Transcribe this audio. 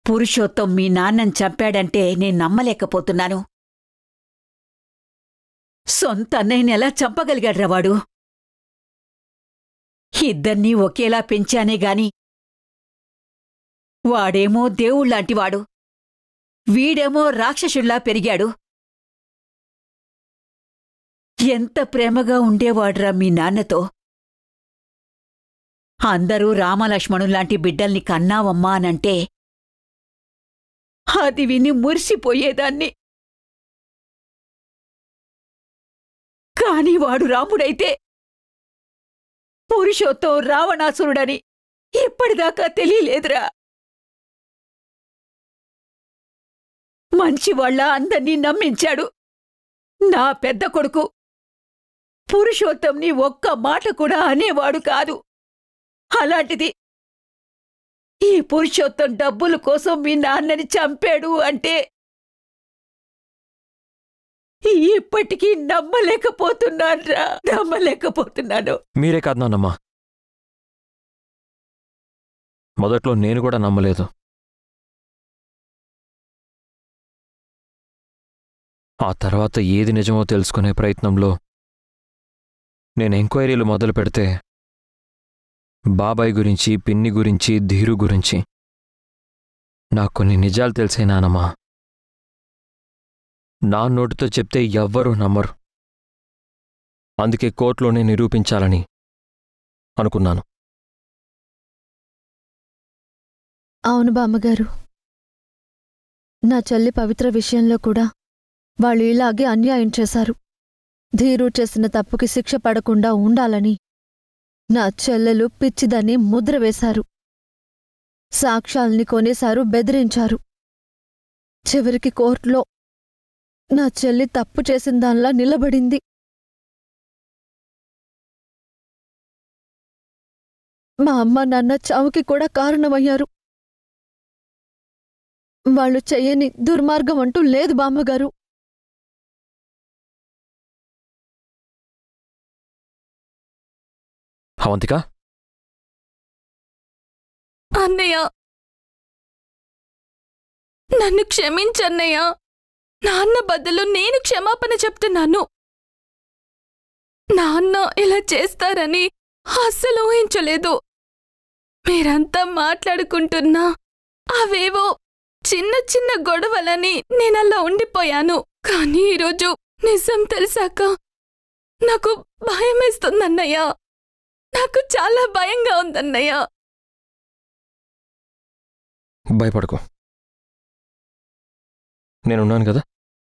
పురుషోత్తం మీ నాన్నని చంపాడంటే నేను నమ్మలేకపోతున్నాను సొంత అన్నయ్యని ఎలా చంపగలిగాడ్రా వాడు ఇద్దర్నీ ఒకేలా పెంచానే గాని వాడేమో దేవుళ్లాంటివాడు వీడేమో రాక్షసుల్లా పెరిగాడు ఎంత ప్రేమగా ఉండేవాడ్రా మీ నాన్నతో అందరూ రామలక్ష్మణుల్లాంటి బిడ్డల్ని కన్నావమ్మా అనంటే అది విని మురిసిపోయేదాన్ని కాని వాడు రాముడైతే పురుషోత్తం రావణాసురుడని ఇప్పటిదాకా తెలియలేదురా మంచివాళ్ల అందర్నీ నమ్మించాడు నా పెద్ద కొడుకు పురుషోత్తంని ఒక్క మాట కూడా అనేవాడు కాదు అలాంటిది ఈ పురుషోత్తం డబ్బుల కోసం మీ నాన్నని చంపాడు అంటే ఇప్పటికీ నమ్మలేకపోతున్నాన్రా నమ్మలేకపోతున్నాను మీరే కాదు నాన్నమ్మా మొదట్లో నేను కూడా నమ్మలేదు ఆ తర్వాత ఏది నిజమో తెలుసుకునే ప్రయత్నంలో నేను ఎంక్వైరీలు మొదలు పెడితే బాబాయ్ గురించి పిన్ని గురించి ధీరు గురించి నాకు కొన్ని నిజాలు తెలిసే నానమ్మా నా నోటితో చెప్తే ఎవ్వరూ నమ్మరు అందుకే కోర్టులోనే నిరూపించాలని అనుకున్నాను అవును బామ్మగారు నా చెల్లి పవిత్ర విషయంలో కూడా వాళ్ళు ఇలాగే అన్యాయం చేశారు ధీరు చేసిన తప్పుకి శిక్ష పడకుండా ఉండాలని నా చెల్లెలు పిచ్చిదని ముద్ర వేశారు సాక్ష్యాల్ని కొనేశారు బెదిరించారు చివరికి కోర్టులో నా చెల్లి తప్పు చేసిన దానిలా నిలబడింది మా అమ్మ నాన్న చావుకి కూడా కారణమయ్యారు వాళ్ళు చెయ్యని దుర్మార్గం అంటూ లేదు బామ్మగారు అవంతిక అన్నయ్య నన్ను క్షమించన్నయ్య నాన్న బదులు నేను క్షమాపణ చెప్తున్నాను నాన్న ఇలా చేస్తారని అస్సలు ఊహించలేదు మీరంతా మాట్లాడుకుంటున్నా అవేవో చిన్న చిన్న గొడవలని నేనలా ఉండిపోయాను కానీ ఈరోజు నిజం తెలిసాక నాకు భయమేస్తుందన్నయ్య నాకు చాలా భయంగా ఉందన్నయ్య భయపడకు నేనున్నాను కదా